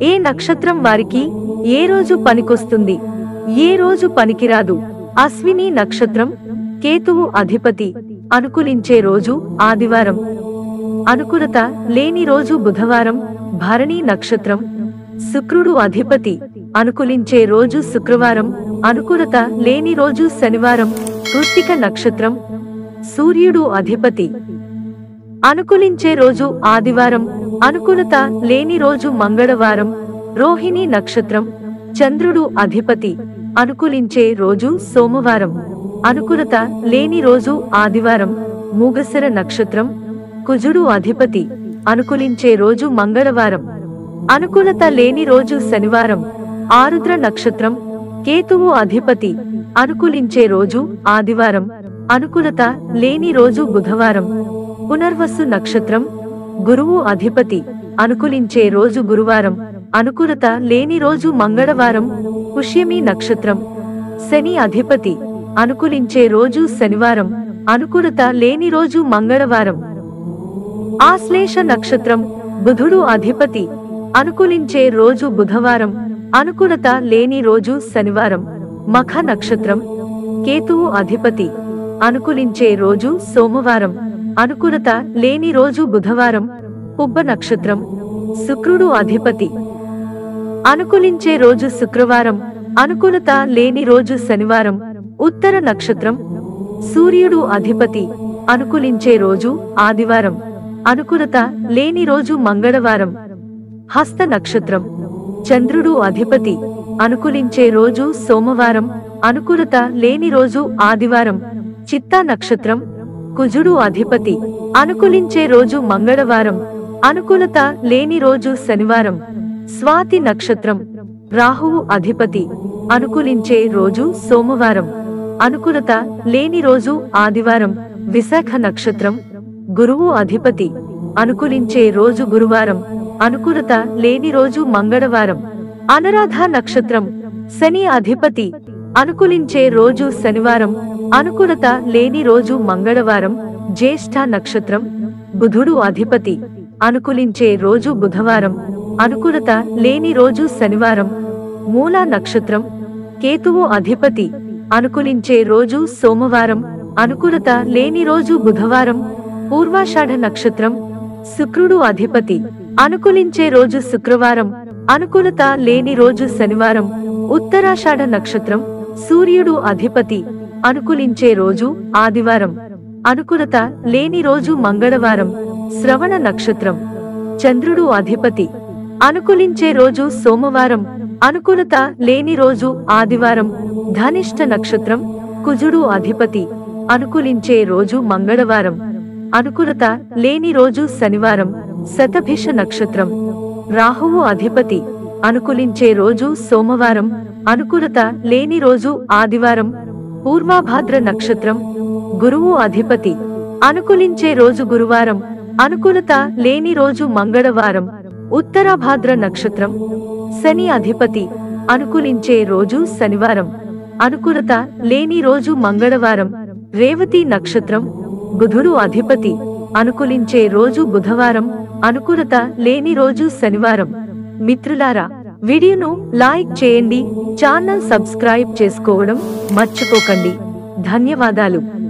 ఏ నక్షత్రం వారికి ఏ రోజు పనికొస్తుంది ఏ రోజు పనికిరాదు అశ్విని నక్షత్రం కేతువు అధిపతి అనుకూలించే రోజు ఆదివారం అనుకూలత లేని రోజు బుధవారం భరణి నక్షత్రం శుక్రుడు అధిపతి అనుకూలించే రోజు శుక్రవారం అనుకూలత లేని రోజు శనివారం కృత్తిక నక్షత్రం సూర్యుడు అధిపతి అనుకూలించే రోజు ఆదివారం అనుకూలత లేని రోజు మంగళవారం రోహిణి నక్షత్రం చంద్రుడు అధిపతి అనుకూలించే రోజు సోమవారం అనుకూలత లేని రోజు ఆదివారం మూగశిర నక్షత్రం కుజుడు అధిపతి అనుకూలించే రోజు మంగళవారం అనుకూలత లేని రోజు శనివారం ఆరుద్ర నక్షత్రం కేతువు అధిపతి అనుకూలించే రోజు ఆదివారం అనుకూలత లేని రోజు బుధవారం పునర్వసు నక్షత్రం గురువు అధిపతి అనుకూలించే రోజు గురువారం అనుకూలత లేని రోజు మంగళవారం పుష్యమి నక్షత్రం శని అధిపతి అనుకూలించే రోజు శనివారం అనుకూలత లేని రోజు మంగళవారం ఆశ్లేష నక్షత్రం బుధుడు అధిపతి అనుకూలించే రోజు బుధవారం అనుకూలత లేని రోజు శనివారం మఖ నక్షత్రం కేతువు అధిపతి అనుకూలించే రోజు సోమవారం అనుకూలత లేని రోజు బుధవారం పుబ్బ నక్షత్రం శుక్రుడు అధిపతి అనుకూలించే రోజు శుక్రవారం అనుకూలత లేని రోజు శనివారం ఉత్తర నక్షత్రం సూర్యుడు అధిపతి అనుకూలించే రోజు ఆదివారం అనుకూలత లేని రోజు మంగళవారం హస్త నక్షత్రం చంద్రుడు అధిపతి అనుకూలించే రోజు సోమవారం అనుకూలత లేని రోజు ఆదివారం చిత్తా నక్షత్రం కుజుడు అధిపతి అనుకూలించే రోజు మంగళవారం అనుకూలత లేని రోజు శనివారం స్వాతి నక్షత్రం రాహువు అధిపతి అనుకూలించే రోజు సోమవారం అనుకూలత లేని రోజు ఆదివారం విశాఖ నక్షత్రం గురువు అధిపతి అనుకూలించే రోజు గురువారం అనుకూలత లేని రోజు మంగళవారం అనురాధ నక్షత్రం శని అధిపతి అనుకూలించే రోజు శనివారం అనుకూలత లేని రోజు మంగళవారం జ్యేష్ఠ నక్షత్రం బుధుడు అధిపతి అనుకూలించే రోజు బుధవారం అనుకూలత లేని రోజు శనివారం మూల నక్షత్రం కేతువు అధిపతి అనుకూలించే రోజు సోమవారం అనుకూలత లేని రోజు బుధవారం పూర్వాషాఢ నక్షత్రం శుక్రుడు అధిపతి అనుకూలించే రోజు శుక్రవారం అనుకూలత లేని రోజు శనివారం ఉత్తరాషాఢ నక్షత్రం సూర్యుడు అధిపతి అనుకూలించే రోజు ఆదివారం అనుకూలత లేని రోజు మంగళవారం శ్రవణ నక్షత్రం చంద్రుడు అధిపతి అనుకూలించే రోజు సోమవారం అనుకూలత లేని రోజు ఆదివారం ధనిష్ట నక్షత్రం కుజుడు అధిపతి అనుకూలించే రోజు మంగళవారం అనుకూలత లేని రోజు శనివారం శతభిష నక్షత్రం రాహువు అధిపతి అనుకూలించే రోజు సోమవారం అనుకూలత లేని రోజు ఆదివారం పూర్వాభాద్ర నక్షత్రం గురువు అధిపతి అనుకూలించే రోజు గురువారం అనుకూలత లేని రోజు మంగళవారం ఉత్తరాభాద్ర నక్షత్రం శని అధిపతి అనుకూలించే రోజు శనివారం అనుకూలత లేని రోజు మంగళవారం రేవతి నక్షత్రం బుధుడు అధిపతి అనుకూలించే రోజు బుధవారం అనుకూలత లేని రోజు శనివారం మిత్రులారా వీడియోను లైక్ చేయండి ఛానల్ సబ్స్క్రైబ్ చేసుకోవడం మర్చిపోకండి ధన్యవాదాలు